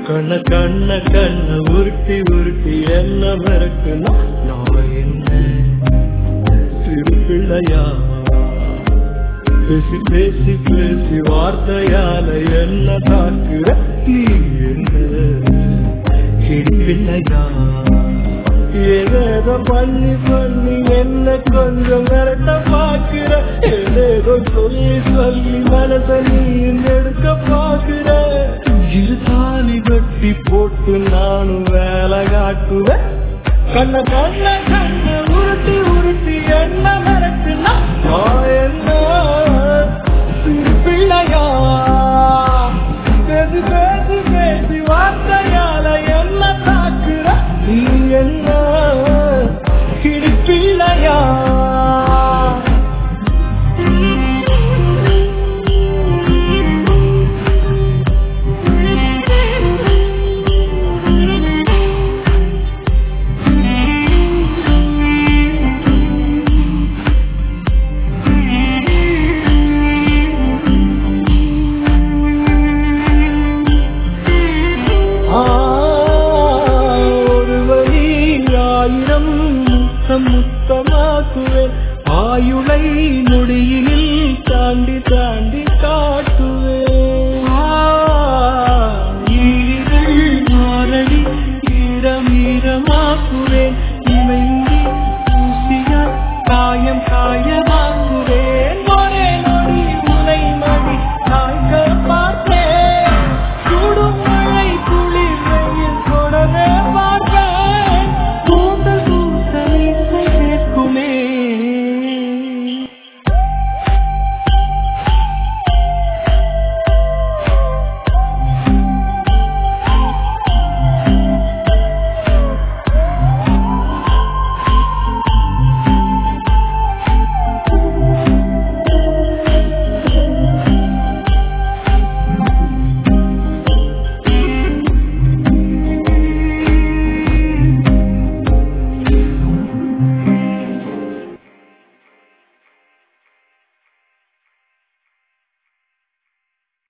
கண்ண கண்ண கண்ண உருட்டி உருட்டி என்ன மிரட்டுனா நான் என்ன சிறு பிள்ளையா பேசி பேசி பேசி வார்த்தையால என்ன தாக்குற நீ என்ன சிறு பிள்ளையா ஏதேதோ பண்ணி பண்ணி என்ன கொஞ்சம் மிரட்ட பாக்குற ஏதேதோ சொல்லி சொல்லி மனச நீ எடுக்க பாக்குற இரு தாலி கட்டி போட்டு நானும் வேலை காட்டுவேன் கண்ண கண்ண கண்ண